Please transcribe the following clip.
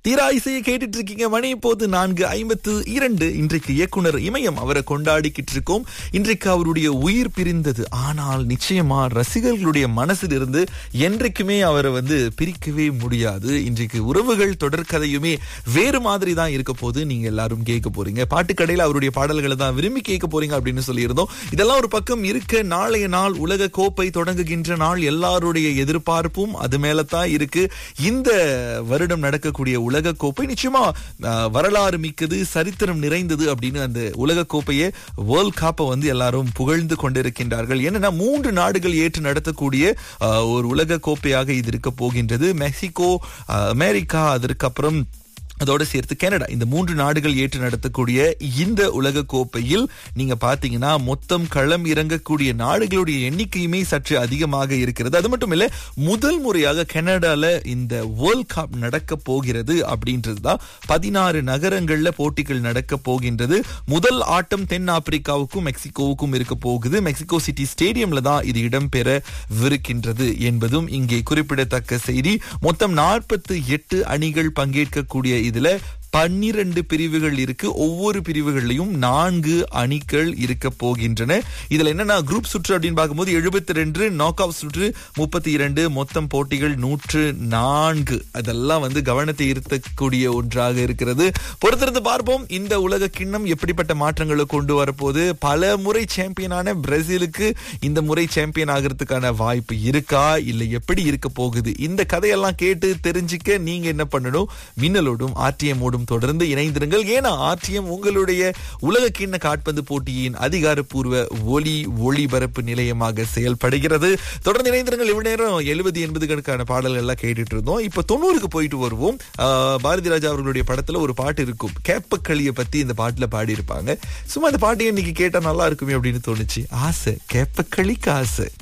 தீரா இசையை கேட்டுட்டு இருக்கீங்க மணி இப்போது நான்கு ஐம்பத்து இரண்டு இன்றைக்கு இயக்குனர் இமயம் அவரை கொண்டாடிக்கிட்டு இருக்கோம் இன்றைக்கு அவருடைய உயிர் பிரிந்தது ஆனால் நிச்சயமா ரசிகர்களுடைய மனசில் இருந்து என்றைக்குமே அவரை வந்து பிரிக்கவே முடியாது இன்றைக்கு உறவுகள் தொடர்கதையுமே வேறு மாதிரி தான் இருக்க போது நீங்க எல்லாரும் கேட்க போறீங்க பாட்டுக்கடையில் அவருடைய பாடல்களை தான் விரும்பி கேட்க போறீங்க அப்படின்னு சொல்லியிருந்தோம் இதெல்லாம் ஒரு பக்கம் இருக்க நாளைய நாள் உலக கோப்பை தொடங்குகின்ற நாள் எல்லாருடைய எதிர்பார்ப்பும் அது மேலதான் இருக்கு இந்த வருடம் நடக்கக்கூடிய உலக கோப்பை நிச்சயமா அஹ், வரலாறு மிக்கது சரித்திரம் நிறைந்தது அப்படின்னு அந்த உலக கோப்பையை வேர்ல்ட் கப்பை வந்து எல்லாரும் புகழ்ந்து கொண்டிருக்கின்றார்கள் என்னன்னா மூன்று நாடுகள் ஏற்று நடத்தக்கூடிய அஹ், ஒரு உலக கோப்பையாக இது இருக்க போகின்றது மெக்சிகோ அஹ், அமெரிக்கா அதற்கப்புறம் அதோட சேர்த்து கனடா இந்த மூன்று நாடுகள் ஏற்று நடத்தக்கூடிய இந்த உலக கோப்பையில் நீங்க பாத்தீங்கன்னா மொத்தம் களம் இறங்கக்கூடிய நாடுகளுடைய எண்ணிக்கையுமே சற்று அதிகமாக இருக்கிறது அது மட்டும் இல்ல முதல் முறையாக கனடால இந்த வேர்ல்ட் கப் நடக்க போகிறது அப்படின்றதுதான் பதினாறு நகரங்கள்ல போட்டிகள் நடக்க போகின்றது முதல் ஆட்டம் தென் ஆப்பிரிக்காவுக்கும் மெக்சிகோவுக்கும் இருக்க போகுது மெக்சிகோ சிட்டி ஸ்டேடியம்ல தான் இது இடம்பெறவிருக்கின்றது என்பதும் இங்கே குறிப்பிடத்தக்க செய்தி மொத்தம் நாற்பத்தி எட்டு அணிகள் பங்கேற்கக்கூடிய இதுல பன்னிரண்டு பிரிவுகள் இருக்கு ஒவ்வொரு பிரிவுகள்லயும் நான்கு அணிகள் இருக்க போகின்றன இதுல என்னன்னா குரூப் சுற்று அப்படின்னு பார்க்கும்போது எழுபத்தி ரெண்டு நாக் அவுட் சுற்று முப்பத்தி இரண்டு மொத்தம் போட்டிகள் நூற்று நான்கு அதெல்லாம் வந்து கவனத்தை ஈர்த்தக்கூடிய ஒன்றாக இருக்கிறது பொறுத்திருந்து பார்ப்போம் இந்த உலக கிண்ணம் எப்படிப்பட்ட மாற்றங்களை கொண்டு வரப்போகுது பல முறை சாம்பியனான பிரேசிலுக்கு இந்த முறை சாம்பியன் ஆகிறதுக்கான வாய்ப்பு இருக்கா இல்ல எப்படி இருக்க போகுது இந்த கதையெல்லாம் கேட்டு தெரிஞ்சுக்க நீங்க என்ன பண்ணணும் மின்னலோடும் ஆர்டிஎம்மோடும் தொடர்ந்து இணைந்திருங்கள் ஏன்னா ஆர்டிஎம் உங்களுடைய உலக கிண்ண காட்பந்து போட்டியின் அதிகாரப்பூர்வ ஒலி ஒளிபரப்பு நிலையமாக செயல்படுகிறது தொடர்ந்து இணைந்திருங்கள் இவ்வளவு நேரம் எழுபது எண்பதுகளுக்கான பாடல்கள் எல்லாம் கேட்டுட்டு இருந்தோம் இப்ப தொண்ணூறுக்கு போயிட்டு வருவோம் ஆஹ் பாரதி ராஜா அவர்களுடைய படத்துல ஒரு பாட்டு இருக்கும் கேப்பக்களிய பத்தி இந்த பாட்டுல பாடி இருப்பாங்க சும்மா இந்த பாட்டு இன்னைக்கு கேட்டா நல்லா இருக்குமே அப்படின்னு தோணுச்சு ஆசை கேப்பக்களிக்கு ஆசை